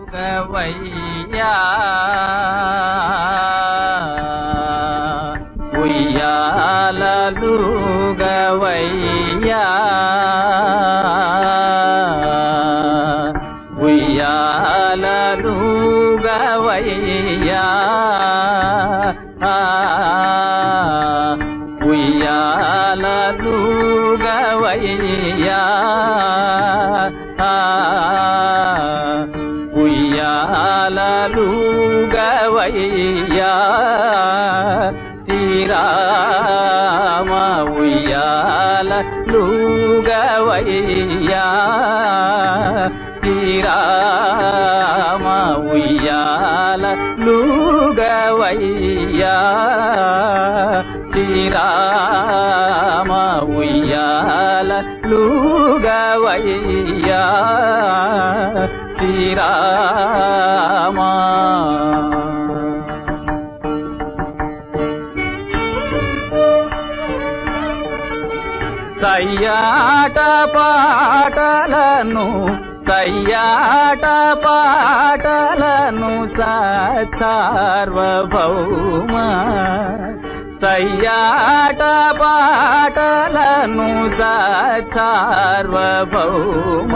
ఉయ్యాలలుగవయ్యా ఉయ్యాలలుగవయ్యా ఉయ్యాలలుగవయ్యా ఉయ్యాలలుగవయ్యా ఉయ్యాలలుగవయ్యా శ్రీరామ ఉయ్యాలలుగవయ్యా శ్రీరామ ఉయ్యాలలుగవయ్యా శ్రీరామ ఉయ్యాలలుగవయ్యా శ్రీరామ సయ్యాట పాటలను సయ్యాట పాటలను సార్వభౌమ సయ్యాట పాటలను సార్వభౌమ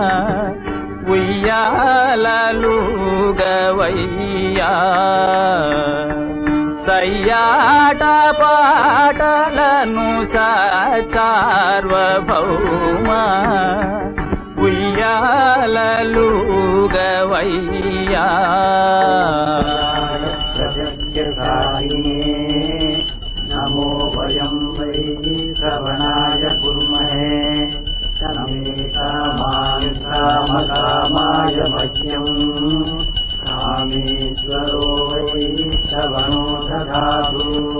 ఉయ్యాలలుగవయ్యా సయ్యాట పాటలను సార్వభౌమ ఉయ్యాలలుగవయ్యా प्रजज्ञकारिणे नमो वयं वै श्रवणाय कुर्महे समे कामाय कामकामाय मह्यम् कामेश्वरो वै श्रवणो दधातु